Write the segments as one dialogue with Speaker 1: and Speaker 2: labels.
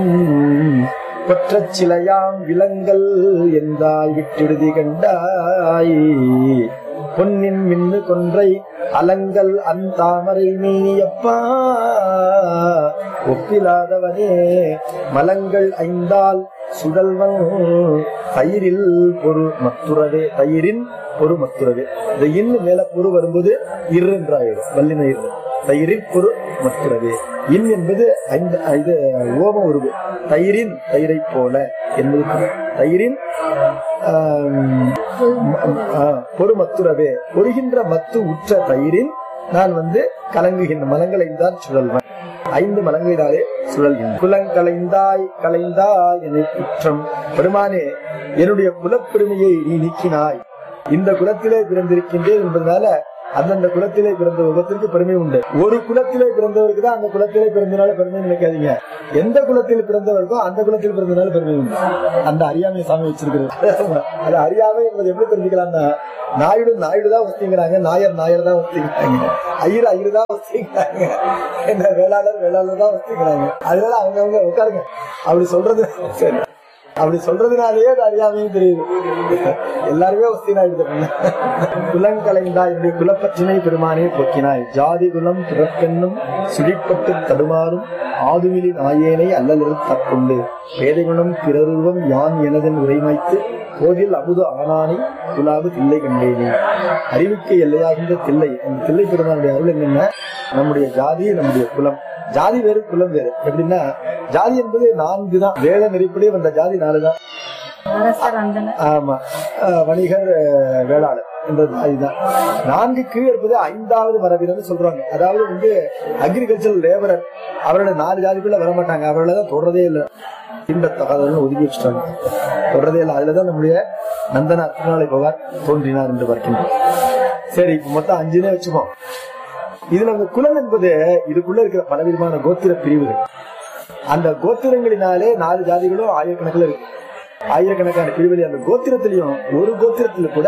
Speaker 1: கொற்றச் சிலையாம் விலங்கல் என்றாய் விட்டிடுதி கண்டாய் பொன்னின் மின்னு கொன்றை அலங்கல் அந்தாமரை மீனியப்பா ஒப்பிலாதவனே மலங்கள் ஐந்தால் சுடல்வன் தயிரில் பொரு மத்துறவே தயிரின் பொரு மத்துறவே இந்த இன்னு மேல பொரு வரும்போது இரு என்றாயிடும் வல்லின இரு தயிரின் பொரு மத்துறவே இன் என்பது ஐந்து இது ஓம உருவு தயிரின் தயிரை போல என்பது பொருள். தயிரின் ஆம், ஆ, பொறு மத்துறவே பொறுகின்ற மத்து உற்ற தயிரின் நான் வந்து கலங்குகின்ற மலங்களை தான் சுழல்வன் ஐந்து மலங்களினாலே சுழல்கின்ற குலங்களைந்தாய் கலைந்தாய் என குற்றம் பெருமானே என்னுடைய குலப்பெருமையை நீ நீக்கினாய் இந்த குலத்திலே பிறந்திருக்கின்றேன் என்பதனால அந்தந்த குலத்திலே பிறந்த முகத்திற்கு பெருமை உண்டு ஒரு குலத்திலே பிறந்தவருக்கு தான் அந்த குலத்திலே பிறந்தனால பெருமை நினைக்காதீங்க எந்த குலத்தில் பிறந்தவருக்கோ அந்த குலத்தில் பிறந்தனால பெருமை உண்டு அந்த அறியாமை சாமி வச்சிருக்கிறது அது அறியாமை என்பது எப்படி தெரிஞ்சுக்கலாம்னா நாயுடு நாயுடு தான் ஒத்திங்கிறாங்க நாயர் நாயர் தான் ஒத்திங்கிறாங்க ஐயர் ஐயர் தான் ஒத்திங்கிறாங்க என்ன வேளாளர் வேளாளர் தான் ஒத்திங்கிறாங்க அதனால அவங்க அவங்க உட்காருங்க அப்படி சொல்றது சரி அப்படி சொல்றதுனாலேயே அது அறியாமையும் தெரியுது எல்லாருமே ஒஸ்தினாயிடுது குலங்களைந்தாய் என்னுடைய குலப்பற்றினை பெருமானே போக்கினாய் ஜாதி குலம் பிறப்பென்னும் சுழிப்பட்டு தடுமாறும் ஆதுமிலி நாயேனை அல்லலில் தற்கொண்டு வேதகுணம் பிறருருவம் யான் எனதன் உரைமைத்து கோதில் அமுது ஆனானை குலாபு தில்லை கண்டேனே அறிவுக்கு எல்லையாகின்ற தில்லை அந்த தில்லை பெருமானுடைய அருள் என்னன்னா நம்முடைய ஜாதி நம்முடைய குலம் ஜாதி வேறு குலம் வேறு எப்படின்னா ஜாதி என்பது நான்கு தான் வேத நெறிப்படி வந்த ஜாதி நாலு தான்
Speaker 2: அரசர் அந்தனர்
Speaker 1: ஆமா அஹ் வணிகர் அஹ் வேளாளர் என்ற அதுதான் நான்கு கீழ் இருப்பது ஐந்தாவது மரபினர்னு சொல்றாங்க அதாவது வந்து அக்ரிகல்ச்சர் லேபரர் அவரோட நாலு ஜாதிக்குள்ள வர மாட்டாங்க அவரோட தான் தொடரதே இல்லை இந்த தகவல்னு ஒதுக்கி வச்சுட்டாங்க தொடரதே இல்லை அதுலதான் நம்முடைய நந்தன திருநாளை பவார் தோன்றினார் என்று பார்க்கின்றோம் சரி இப்ப மொத்தம் அஞ்சுனே வச்சுப்போம் இதுல அந்த குலம் என்பது இதுக்குள்ள இருக்கிற பலவிதமான கோத்திர பிரிவுகள் அந்த கோத்திரங்களினாலே நாலு ஜாதிகளும் ஆயிரக்கணக்கில் இருக்கு ஆயிரக்கணக்கான பிரிவுகள் அந்த கோத்திரத்திலையும் ஒரு கோத்திரத்துல கூட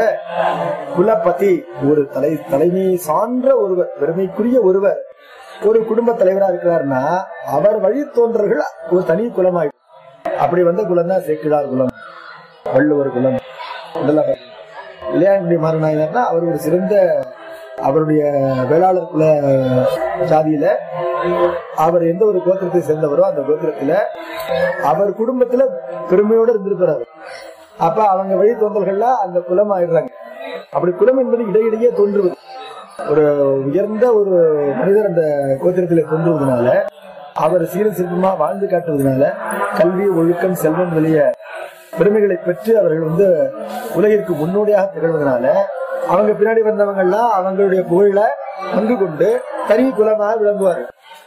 Speaker 1: குலபதி ஒரு தலை தலைமை சான்ற ஒருவர் பெருமைக்குரிய ஒருவர் ஒரு குடும்ப தலைவரா இருக்கிறாருன்னா அவர் வழி தோன்றர்கள் ஒரு தனி குலமாயிடும் அப்படி வந்த குலம் தான் சேக்கிழார் குலம் வள்ளுவர் குலம் இதெல்லாம் இளையாண்டி மாறனாயினார்னா அவர் ஒரு சிறந்த அவருடைய வேளாளர் குல ஜாதியில அவர் எந்த ஒரு கோத்திரத்தை சேர்ந்தவரோ அந்த கோத்திரத்துல அவர் குடும்பத்துல பெருமையோட இருந்திருப்பார் அவர். அப்ப அவங்க வழி தோன்றல்கள்ல அந்த குலம் ஆயிடுறாங்க அப்படி குலம் என்பது இடையிடையே தோன்றுவது ஒரு உயர்ந்த ஒரு மனிதர் அந்த கோத்திரத்திலே தோன்றுவதனால அவர் சீர சிற்பமா வாழ்ந்து காட்டுவதனால கல்வி ஒழுக்கம் செல்வம் வெளிய பெருமைகளை பெற்று அவர்கள் வந்து உலகிற்கு முன்னோடியாக திகழ்வதனால அவங்க பின்னாடி வந்தவங்க எல்லாம் அவங்களுடைய புகழ பங்கு கொண்டு தனி குலமாக விளங்குவார்கள்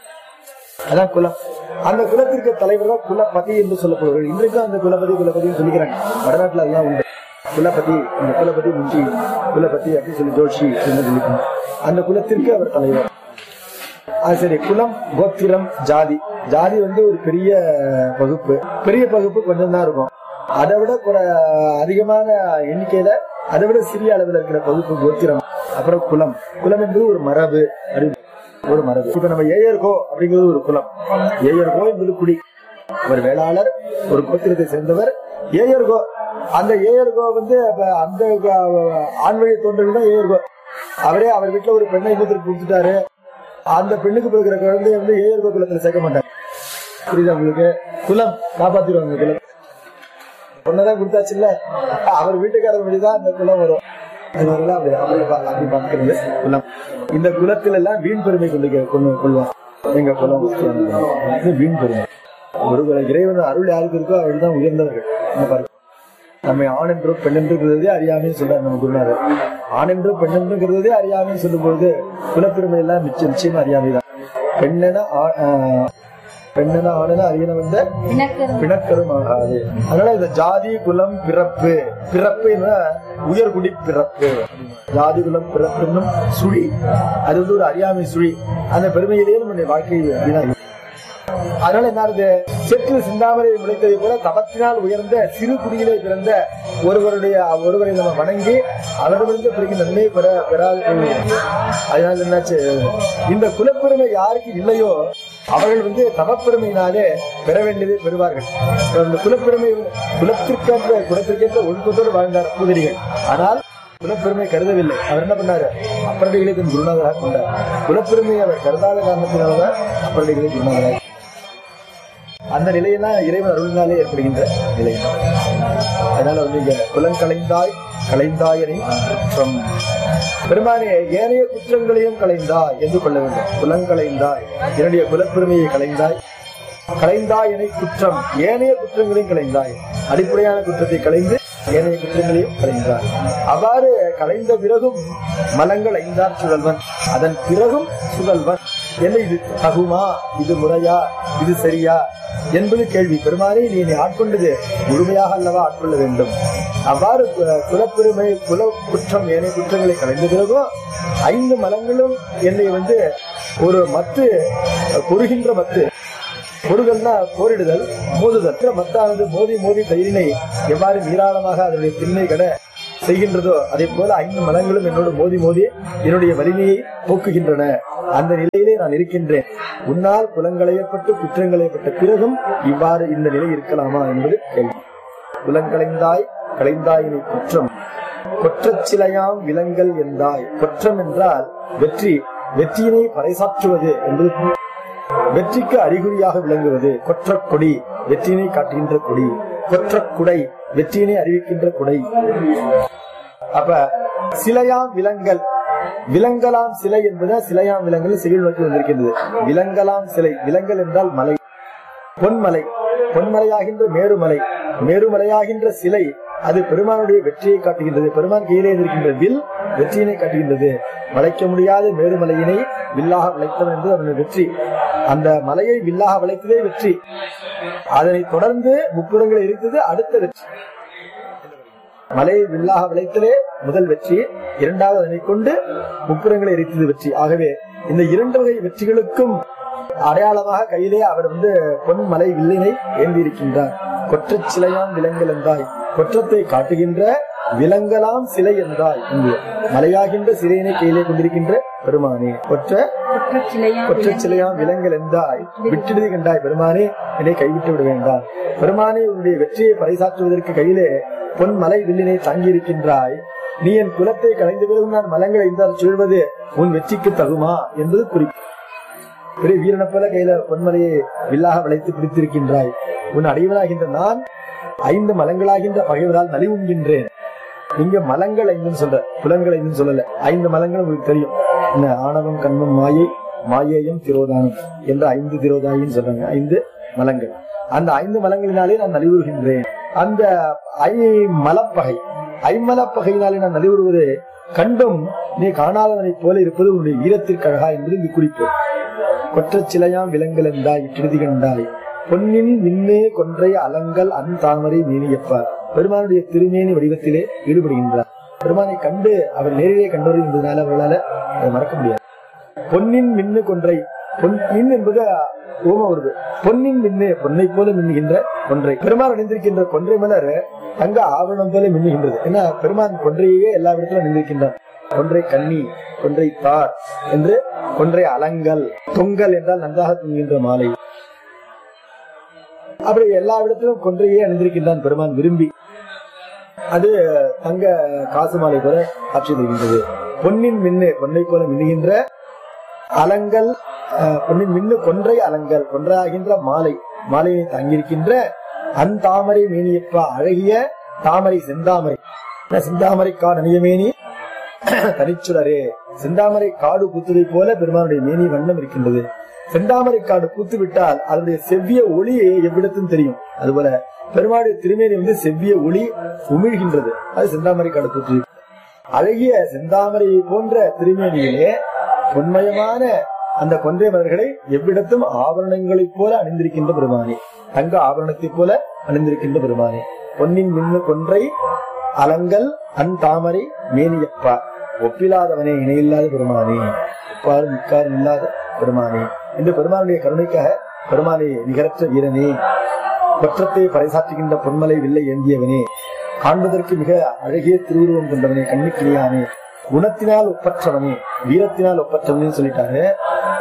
Speaker 1: அதான் குலம் அந்த குலத்திற்கு தலைவர் தான் குலபதி என்று சொல்லப்படுவார்கள் இன்றைக்கும் அந்த குலபதி குலபதினு சொல்லிக்கிறாங்க வடநாட்டுல எல்லாம் உண்டு குலபதி அந்த குலபதி முஞ்சி குலபதி அப்படின்னு சொல்லி ஜோஷி அப்படின்னு சொல்லிக்கணும் அந்த குலத்திற்கு அவர் தலைவர் அது சரி குலம் கோத்திரம் ஜாதி ஜாதி வந்து ஒரு பெரிய பகுப்பு பெரிய பகுப்பு கொஞ்சம் தான் இருக்கும் அதை விட குற அதிகமான எண்ணிக்கையில அதை விட சிறிய அளவில் இருக்கிற பகுப்பு கோத்திரம் அப்புறம் குலம் குலம் என்பது ஒரு மரபு அப்படி ஒரு மரபு இப்ப நம்ம ஏயர்கோ அப்படிங்கிறது ஒரு குலம் ஏயர்கோ என்பது குடி அவர் வேளாளர் ஒரு கோத்திரத்தை சேர்ந்தவர் ஏயர்கோ அந்த ஏயர்கோ வந்து அப்ப அந்த க- ஆண் வழி தோன்றல் தான் ஏயர்கோ அவரே அவர் வீட்டுல ஒரு பெண்ணை இன்னொருத்தருக்கு கொடுத்துட்டாரு அந்த பெண்ணுக்கு பிறகுற குழந்தைய வந்து ஏயர்கோ குலத்துல சேர்க்க மாட்டாங்க புரியுதா உங்களுக்கு குலம் காப்பாத்திடுவாங்க குலம் பொண்ணதான் கொடுத்தாச்சுல்ல அவர் வீட்டுக்காரர் வழிதான் அந்த குலம் வரும் அதனால அப்படி அப்படி பா- அப்படி பார்க்கிறது குலம் இந்த குலத்துல எல்லாம் வீண் பெருமை கொண்டு கொண்டு கொள்வான் எங்க குலம் இது வீண் பெருமை ஒரு இறைவன் அருள் யாருக்கு இருக்கோ அவர்கள் தான் உயர்ந்தவர்கள் இந்த பாருங்க நம்ம ஆண் என்றோ பெண் என்றுங்கிறதே அறியாமைன்னு சொல்றாரு நம்ம குருநாதர் ஆண் என்றோ பெண் என்றுங்கிறதே அறியாமைன்னு சொல்லும் பொழுது குலப்பெருமை எல்லாம் நிச்சயம் நிச்சயமா அறியாமை தான் பெண்ணென ஆ- ஆஹ் பெண்ணென ஆணென அறியன வந்த
Speaker 2: இனக்கரும்
Speaker 1: பிணக்கரும் ஆகாது அதனால இந்த ஜாதி குலம் பிறப்பு பிறப்பு உயர்குடி பிறப்பு ஜாதி குலம் பிறப்புன்னும் சுழி அது வந்து ஒரு அறியாமை சுழி அந்த பெருமையிலேயே நம்முடைய வாழ்க்கை வீணாகி அதனால என்ன ஆகுது செற்று சிந்தாமரை முளைத்ததை போல தபத்தினால் உயர்ந்த சிறு குடியிலே பிறந்த ஒருவருடைய ஒருவரை நம்ம வணங்கி அவரிடமிருந்து பிறகு நன்மை பெற பெறாது அதனால என்னாச்சு இந்த குலப்பெருமை யாருக்கு இல்லையோ அவர்கள் வந்து தவப்பெருமையினாலே பெற வேண்டியதை பெறுவார்கள் அந்த குலப்பெருமை குலத்திற்கேற்ற குலத்திற்கேற்ற ஒழுக்கத்தோடு வாழ்ந்தார் பூதரிகள் ஆனால் குலப்பெருமை கருதவில்லை அவர் என்ன பண்ணாரு அப்பரடிகளை தன் குருநாதராக கொண்டார் குலப்பெருமையை அவர் கருதாத காரணத்தினால்தான் அப்பரடிகளை குருநாதராக அந்த நிலையெல்லாம் இறைவன் அருளினாலே ஏற்படுகின்ற நிலை அதனால வந்து இங்க குலங்களைந்தாய் களைந்தாயனை குற்றம் பெருமானே ஏனைய குற்றங்களையும் களைந்தாய் என்று கொள்ள வேண்டும் குலங்களைந்தாய் என்னுடைய குலப்பெருமையை களைந்தாய் களைந்தாய் என குற்றம் ஏனைய குற்றங்களையும் களைந்தாய் அடிப்படையான குற்றத்தை களைந்து ஏனைய குற்றங்களையும் களைந்தாய் அவ்வாறு களைந்த பிறகும் மலங்கள் ஐந்தார் சுழல்வன் அதன் பிறகும் சுழல்வன் என்ன இது தகுமா இது முறையா இது சரியா என்பது கேள்வி பெருமானே நீ என்னை ஆட்கொண்டது முழுமையாக அல்லவா ஆட்கொள்ள வேண்டும் அவ்வாறு கு- குலப்பெருமை குல குற்றம் ஏனைய குற்றங்களை கலைந்த பிறகும் ஐந்து மலங்களும் என்னை வந்து ஒரு மத்து பொறுகின்ற மத்து பொருகல்னா போரிடுதல் மோதுதல் மத்தானது மோதி மோதி தயிரினை எவ்வாறு நீராளமாக அதனுடைய திண்மை கட செய்கின்றதோ அதே போல ஐந்து மலங்களும் என்னோடு மோதி மோதி என்னுடைய வலிமையை போக்குகின்றன அந்த நிலையிலே நான் இருக்கின்றேன் உன்னால் புலங்களையப்பட்டு குற்றங்களையப்பட்ட பிறகும் இவ்வாறு இந்த நிலை இருக்கலாமா என்பது கேள்வி புலங்களைந்தாய் களைந்தாயினை குற்றம் கொற்றச் சிலையாம் விலங்கல் என்றாய் குற்றம் என்றால் வெற்றி வெற்றியினை பறைசாற்றுவது என்பது வெற்றிக்கு அறிகுறியாக விளங்குவது கொற்றக் கொடி வெற்றியினை காட்டுகின்ற கொடி கொற்றக் குடை வெற்றியினை அறிவிக்கின்ற குடை அப்ப சிலையாம் விலங்கல் விலங்கலாம் சிலை என்பது சிலையாம் விலங்கல் சிவில் நோக்கி வந்திருக்கின்றது விலங்கலாம் சிலை விலங்கல் என்றால் மலை பொன்மலை பொன்மலையாகின்ற மேருமலை மேருமலையாகின்ற சிலை அது பெருமானுடைய வெற்றியை காட்டுகின்றது பெருமான் கையிலே இருக்கின்ற வில் வெற்றியினை காட்டுகின்றது வளைக்க முடியாத மேருமலையினை வில்லாக வளைத்தவன் என்று அவனுடைய வெற்றி அந்த மலையை வில்லாக வளைத்ததே வெற்றி அதனை தொடர்ந்து முப்புறங்களை இருந்தது அடுத்த வெற்றி மலையை வில்லாக விளைத்தலே முதல் வெற்றி இரண்டாவது அதனை கொண்டு முப்புறங்களை எரித்தது வெற்றி ஆகவே இந்த இரண்டு வகை வெற்றிகளுக்கும் அடையாளமாக கையிலே அவர் வந்து பொன் மலை வில்லினை ஏந்தி இருக்கின்றார் கொற்றச் சிலையாம் விலங்கல் என்றாய் கொற்றத்தை காட்டுகின்ற விலங்கலாம் சிலை என்றாய் இங்கு மலையாகின்ற சிலையினை கையிலே கொண்டிருக்கின்ற பெருமானே கொற்ற
Speaker 2: குற்றச் சிலையாம்
Speaker 1: கொற்றச் சிலையாம் விலங்கல் என்றாய் விட்டுடுதி கண்டாய் பெருமானே என்னை கைவிட்டு விட வேண்டாம் பெருமானே உன்னுடைய வெற்றியை பறைசாற்றுவதற்கு கையிலே பொன் மலை வில்லினை தாங்கி இருக்கின்றாய் நீ என் குலத்தை கலைந்த பிறகு நான் மலங்களை இருந்தால் சொல்வது உன் வெற்றிக்கு தகுமா என்பது குறிப்பு பெரிய வீரனை போல கையில பொன்மலையை வில்லாக வளைத்து பிடித்திருக்கின்றாய் உன் அடைவனாகின்ற நான் ஐந்து மலங்களாகின்ற பகைவரால் நலிவுகின்றேன் இங்க மலங்கள் ஐந்துன்னு சொல்ற புலன்கள் ஐந்துன்னு சொல்லல ஐந்து மலங்கள் உங்களுக்கு தெரியும் என்ன ஆணவம் கண்மம் மாயை மாயேயம் திரோதானம் என்ற ஐந்து திரோதாயின்னு சொல்றாங்க ஐந்து மலங்கள் அந்த ஐந்து மலங்களினாலே நான் நலிவுறுகின்றேன் அந்த ஐ மலப்பகை ஐமலப்பகையினாலே நான் நலிவுறுவது கண்டும் நீ காணாதவனைப் போல இருப்பது உன்னுடைய வீரத்திற்கு அழகா என்பது இங்கு குறிப்பு கொற்றச் சிலையாம் விலங்கல் என்றாய் இட்டிருதி கண்டாய் பொன்னின் மின்னே கொன்றை அலங்கல் அன் தாமரை மேனியப்பா பெருமானுடைய திருமேனி வடிவத்திலே ஈடுபடுகின்றார் பெருமானை கண்டு அவர் நேரிலே கண்டவர் என்பதனால அவர்களால அதை மறக்க முடியாது பொன்னின் மின்னு கொன்றை பொன் மின் என்பது ஓம வருது பொன்னின் மின்னு பொன்னை போல மின்னுகின்ற கொன்றை பெருமான் அணிந்திருக்கின்ற கொன்றை மலர் தங்க ஆவரணம் போல மின்னுகின்றது ஏன்னா பெருமான் கொன்றையே எல்லா இடத்திலும் அணிந்திருக்கின்றார் கொன்றை கன்னி கொன்றை தார் என்று கொன்றை அலங்கல் தொங்கல் என்றால் நன்றாக தொங்குகின்ற மாலை அப்படி எல்லா இடத்திலும் கொன்றையே அணிந்திருக்கின்றான் பெருமான் விரும்பி அது தங்க காசு மாலை போல காட்சி தருகின்றது பொன்னின் மின்னு பொன்னை போல மின்னுகின்ற அலங்கல் அஹ், பொன்னின் மின்னு கொன்றை அலங்கல் கொன்றையாகின்ற மாலை மாலையை தங்கியிருக்கின்ற அந் தாமரை மேனியப்பா அழகிய தாமரை செந்தாமரை என்ன செந்தாமரை காடு அணியமேனி தனிச்சுடரே செந்தாமரை காடு பூத்ததை போல பெருமானுடைய மேனி வண்ணம் இருக்கின்றது செந்தாமரை காடு பூத்து விட்டால் அதனுடைய செவ்விய ஒளி எவ்விடத்தும் தெரியும் அதுபோல பெருமாளுடைய திருமேனி வந்து செவ்விய ஒளி உமிழ்கின்றது அது செந்தாமரை காடு பூத்து அழகிய செந்தாமரை போன்ற திருமேனியிலே பொன்மயமான அந்த கொன்றை மலர்களை எவ்விடத்தும் ஆபரணங்களைப் போல அணிந்திருக்கின்ற பெருமானே தங்க ஆபரணத்தைப் போல அணிந்திருக்கின்ற பெருமானே பொன்னின் மின்னு கொன்றை அலங்கல் அன் தாமரை மேனியப்பா ஒப்பில்லாதவனே இணையில்லாத பெருமானே ஒப்பாறு மிக்காறு இல்லாத பெருமானே இந்த பெருமானுடைய கருணைக்காக பெருமானே நிகரற்ற வீரனே குற்றத்தை பறைசாற்றுகின்ற பொன்மலை வில்லை ஏந்தியவனே காண்பதற்கு மிக அழகிய திருவுருவம் கொண்டவனே கண்ணுக்கிளியானே குணத்தினால் ஒப்பற்றவனே வீரத்தினால் ஒப்பற்றவனே சொல்லிட்டாரு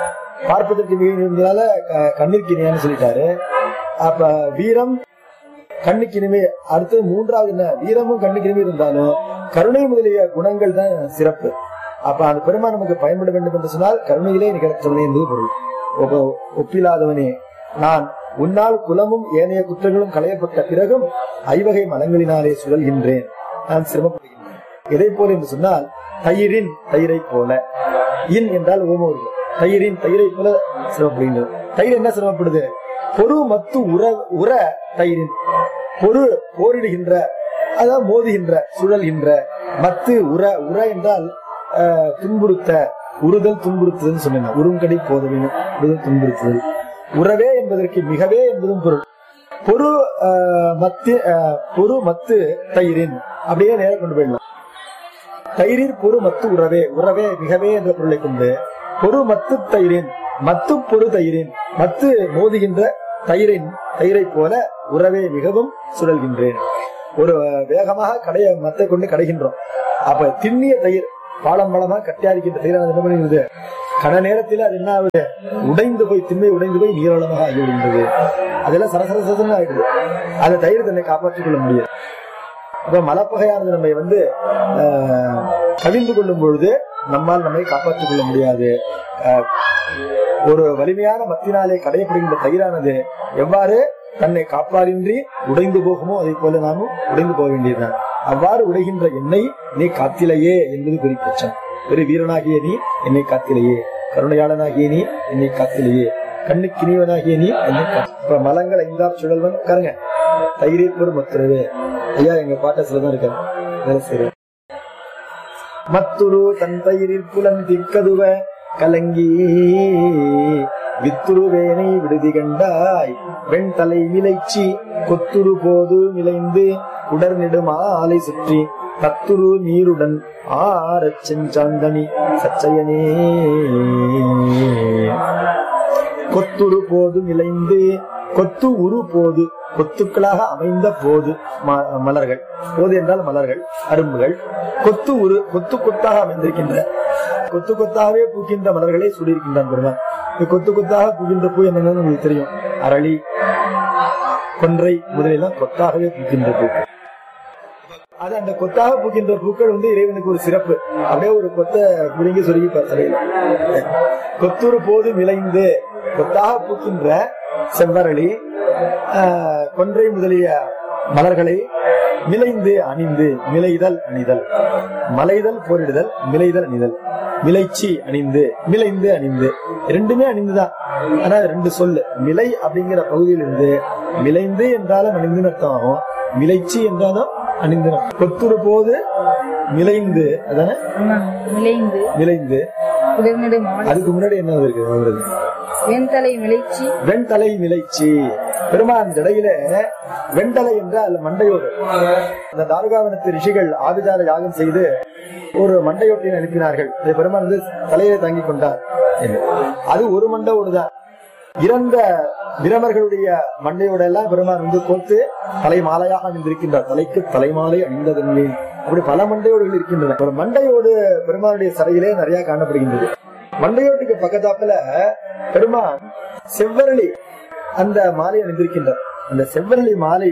Speaker 1: பார்ப்பதற்கு மிக இருந்ததால க- கண்ணிற்கு இணையான்னு சொல்லிட்டாரு அப்ப வீரம் கண்ணுக்கு இனிமே அடுத்து மூன்றாவது என்ன வீரமும் கண்ணுக்கு இனிமே இருந்தாலும் கருணை முதலிய குணங்கள் தான் சிறப்பு அப்ப அந்த பெருமான் நமக்கு பயன்பட வேண்டும் என்று சொன்னால் கருணையிலே நிகழ்த்தவனே என்பது பொருள் ஒப்ப- ஒப்பில்லாதவனே நான் உன்னால் குலமும் ஏனைய குற்றங்களும் களையப்பட்ட பிறகும் ஐவகை மலங்களினாலே சுழல்கின்றேன் நான் சிரமப்படுகின்றேன் எதை போல என்று சொன்னால் தயிரின் தயிரை போல இன் என்றால் ஓம உருவம் தயிரின் தயிரை போல சிரமப்படுகின்றது தயிர் என்ன சிரமப்படுது பொறு மத்து உர உர தயிரின் பொறு போரிடுகின்ற அதாவது மோதுகின்ற சுழல்கின்ற மத்து உர உர என்றால் ஆஹ், துன்புறுத்த உறுதல் துன்புறுத்துதல் சொன்னேன் உருங்கடி போதவின் உறுதல் துன்புறுத்துதல் உறவே என்பதற்கு மிகவே என்பதும் பொருள் பொறு ஆஹ், மத்து ஆஹ், பொறு மத்து தயிரின் அப்படியே நேரம் கொண்டு போயிடலாம் தயிரில் பொறு மத்து உறவே உறவே மிகவே என்ற பொருளை கொண்டு பொறு மத்து தயிரின் மத்து பொறு தயிரின் மத்து மோதுகின்ற தயிரின் தயிரை போல உறவே மிகவும் சுழல்கின்றேன் ஒரு அஹ், வேகமாக கடைய மத்தை கொண்டு கடைகின்றோம் அப்ப திண்ணிய தயிர் பாலம் பாலமா கட்டியாரிக்கின்ற தயிரானது என்ன பண்ணுகிறது கன நேரத்தில் அது என்ன ஆகுது உடைந்து போய் திண்மை உடைந்து போய் நீரோளமாக ஆகிவிடுகிறது அதெல்லாம் சரசர சரசரன்னு ஆயிடுது அந்த தயிர் தன்னை காப்பாற்றிக் கொள்ள முடியாது அப்ப மலப்பகையானது நம்மை வந்து ஆஹ், கவிழ்ந்து கொள்ளும் பொழுது நம்மால் நம்மை காப்பாற்றிக் கொள்ள முடியாது ஆஹ், ஒரு வலிமையான மத்தினாலே கடையப்படுகின்ற தயிரானது எவ்வாறு தன்னை காப்பாரின்றி உடைந்து போகுமோ அதை போல நாமும் உடைந்து போக வேண்டியதுதான் அவ்வாறு உடைகின்ற என்னை நீ காத்திலையே என்பது குறிப்பிச்சம் ஒரு வீரனாகிய நீ என்னை காத்திலையே கருணையாளனாகிய நீ என்னை காத்திலையே கண்ணுக்கினிவனாகிய நீ என்னை கா- இப்ப மலங்கள் ஐந்தார் சுழல்வன் உட்காருங்க தயிரீர் மத்துறவே ஐயா எங்க பாட்ட சிலதான் இருக்காரு வேலை செய்யறேன் மத்துரு தன் தயிரில் புலன் திக்கதுவ கலங்கி வித்துருவேனை விடுதி கண்டாய் வெண்தலை மிளைச்சி கொத்துரு போது மிளைந்து உடர் நெடுமாலை சுற்றி தத்துரு நீருடன் ஆரச் செஞ்சாந்தனி சச்சயனே கொத்துரு போது நிலைந்து கொத்து உரு போது கொத்துக்களாக அமைந்த போது ம- மலர்கள் போது என்றால் மலர்கள் அரும்புகள் கொத்து உரு கொத்து கொத்தாக அமைந்திருக்கின்ற கொத்து கொத்தாகவே பூக்கின்ற மலர்களை சூடியிருக்கின்றான் பெருமான் இந்த கொத்து கொத்தாக பூக்கின்ற பூ என்னன்னு உங்களுக்கு தெரியும் அரளி கொன்றை முதலெல்லாம் கொத்தாகவே பூக்கின்ற பூ அது அந்த கொத்தாக பூக்கின்ற பூக்கள் வந்து இறைவனுக்கு ஒரு சிறப்பு அப்படியே ஒரு கொத்த புடுங்கி சொருகி தலையில கொத்துரு போது விளைந்து கொத்தாக பூக்கின்ற செவ்வரளி ஆஹ், கொன்றை முதலிய மலர்களை மிளைந்து அணிந்து மிளைதல் அணிதல் மலைதல் போரிடுதல் மிளைதல் அணிதல் மிளைச்சி அணிந்து மிளைந்து அணிந்து ரெண்டுமே அணிந்துதான் ஆனா ரெண்டு சொல்லு மிலை அப்படிங்கிற பகுதியில் இருந்து மிளைந்து என்றாலும் அணிந்துன்னு அர்த்தம் ஆகும் மிளைச்சி என்றாலும் அணிந்து கொத்துரு போது மிளைந்து அதானே
Speaker 2: ஆமா, விளைந்து
Speaker 1: மிளைந்து
Speaker 2: உடனடி மாலை
Speaker 1: அதுக்கு முன்னாடி என்ன இருக்கு வருது
Speaker 2: வெண்தலை விளைச்சி
Speaker 1: வெண்தலை மிளைச்சி பெருமான் ஜடையில வெண்தலை என்றால் மண்டையோடு அந்த தாருகாவனத்து ரிஷிகள் ஆபிதார யாகம் செய்து ஒரு மண்டையோட்டினை அனுப்பினார்கள் அதை பெருமான் வந்து தலையில தாங்கிக் கொண்டார் என்று. அது ஒரு மண்டையோடு தான் இறந்த பிரமர்களுடைய மண்டையோட எல்லாம் பெருமான் வந்து கோர்த்து தலை மாலையாக அணிந்திருக்கின்றார் தலைக்கு தலைமாலை அணிந்ததன்மே அப்படி பல மண்டையோடுகள் இருக்கின்றன ஒரு மண்டையோடு பெருமானுடைய சரையிலே நிறைய காணப்படுகின்றது மண்டையோட்டுக்கு பக்கத்தாப்புல பெருமான் செவ்வரளி அந்த மாலை அணிந்திருக்கின்றார் அந்த செவ்வரளி மாலை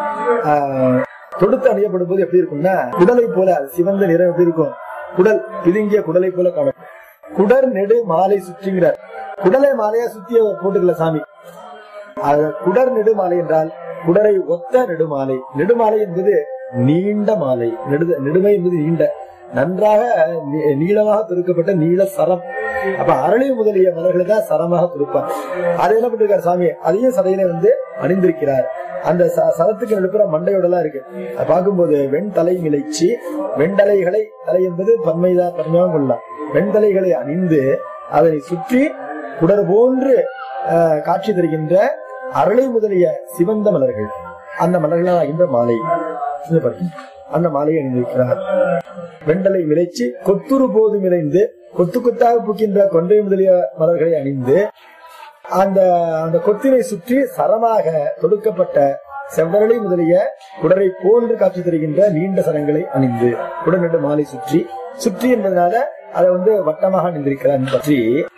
Speaker 1: ஆஹ், தொடுத்து அணியப்படும் போது எப்படி இருக்கும்னா குடலை போல அது சிவந்த நிறம் எப்படி இருக்கும் குடல் பிதுங்கிய குடலை போல காணும் குடர் நெடு மாலை சுற்றுகிறார் குடலை மாலையா சுத்திய போட்டுக்கல சாமி அது குடர் நெடுமாலை என்றால் குடரை ஒத்த நெடுமாலை நெடுமாலை என்பது நீண்ட மாலை நெடு நெடுமை என்பது நீண்ட நன்றாக நீ- நீளமாக தொடுக்கப்பட்ட நீள சரம் அப்ப அரளி முதலிய மலர்களை தான் சரமாக கொடுப்பார் அதை என்ன பண்ணிருக்காரு சாமி அதையும் சதையில வந்து அணிந்திருக்கிறார் அந்த ச- சரத்துக்கு நடுப்புற மண்டையோடலாம் இருக்கு அதை பார்க்கும்போது வெண்தலை மிளைச்சி வெண்டலைகளை தலை என்பது பன்மைதான் பன்மையாக கொள்ளலாம் வெண்தலைகளை அணிந்து அதனை சுற்றி குடர் போன்று ஆஹ், காட்சி தருகின்ற அரளி முதலிய சிவந்த மலர்கள் அந்த மலர்களால் ஆகின்ற மாலை இது பாருங்க. அந்த மாலையை அணிந்திருக்கிறார் வெண்டலை விளைச்சி கொத்துரு போது விளைந்து கொத்து கொத்தாக பூக்கின்ற கொன்றை முதலிய மலர்களை அணிந்து அந்த அந்த கொத்தினை சுற்றி சரமாக தொடுக்கப்பட்ட செவ்வரளி முதலிய குடரை போன்று காட்சி தருகின்ற நீண்ட சரங்களை அணிந்து குடநெடு மாலை சுற்றி சுற்றி என்பதனால அதை வந்து வட்டமாக அணிந்திருக்கிறார் பற்றி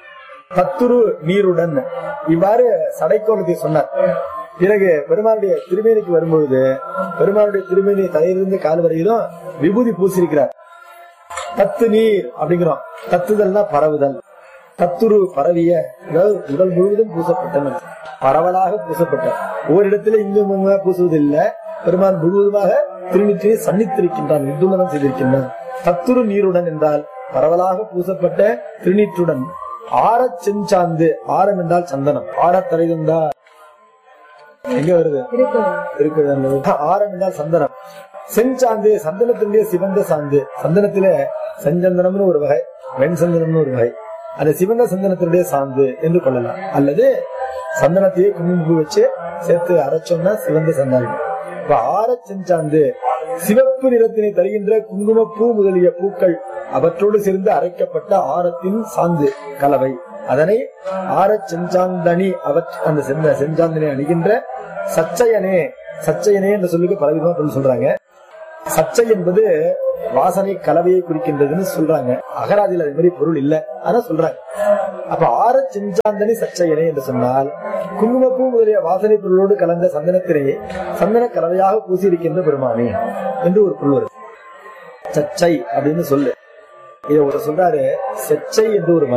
Speaker 1: பத்துரு நீருடன் இவ்வாறு சடைக்கோலத்தை சொன்னார் பிறகு பெருமாளுடைய திருமேனிக்கு வரும்பொழுது பெருமாளுடைய திருமேனி தலையிலிருந்து கால் வரையிலும் விபூதி பூசியிருக்கிறார் தத்து நீர் அப்படிங்கிறோம் தத்துதல்னா பரவுதல் தத்துரு பரவிய அதாவது உடல் முழுவதும் பூசப்பட்டவன் பரவலாக பூசப்பட்ட ஓரிடத்துல இங்கும் இங்குமா பூசுவதில்லை பெருமாள் முழுவதுமாக திருநிற்றை சன்னித்திருக்கின்றான் நிர்துமனம் செய்திருக்கின்றான் தத்துரு நீருடன் என்றால் பரவலாக பூசப்பட்ட திருநீற்றுடன் ஆரச் செஞ்சாந்து ஆரம் என்றால் சந்தனம் ஆரத் தலைவந்தா எங்க வருது
Speaker 2: இருக்கு
Speaker 1: இருக்குது அந்த ஆரம் என்றால் சந்தனம் செஞ்சாந்து சந்தனத்தினுடைய சிவந்த சாந்து சந்தனத்திலே செஞ்சந்தனம்னு ஒரு வகை வெண் சந்தனம்னு ஒரு வகை அந்த சிவந்த சந்தனத்தினுடைய சாந்து என்று கொள்ளலாம் அல்லது சந்தனத்தையே குங்குமப்பூ வச்சு சேர்த்து அரைச்சோம்னா சிவந்த சந்தனம் இப்ப ஆர செஞ்சாந்து சிவப்பு நிறத்தினை தருகின்ற குங்குமப்பூ முதலிய பூக்கள் அவற்றோடு சேர்ந்து அரைக்கப்பட்ட ஆரத்தின் சாந்து கலவை அதனை ஆரச் செஞ்சாந்தனி அவற் அந்த செஞ்ச செஞ்சாந்தனை அணிகின்ற சச்சயனே சச்சயனே என்ற சொல்லுக்கு பலவிதமா பொருள் சொல்றாங்க சச்சை என்பது வாசனை கலவையை குறிக்கின்றதுன்னு சொல்றாங்க அகராதியில் அது மாதிரி பொருள் இல்ல ஆனா சொல்றாங்க அப்ப ஆர செஞ்சாந்தனி சச்சையனே என்று சொன்னால் குங்குமப்பூ முதலிய வாசனை பொருளோடு கலந்த சந்தனத்தினை சந்தன கலவையாக பூசியிருக்கின்ற பெருமானே என்று ஒரு பொருள் வருது சச்சை அப்படின்னு சொல்லு இதை ஒரு சொல்றாரு செச்சை என்று ஒரு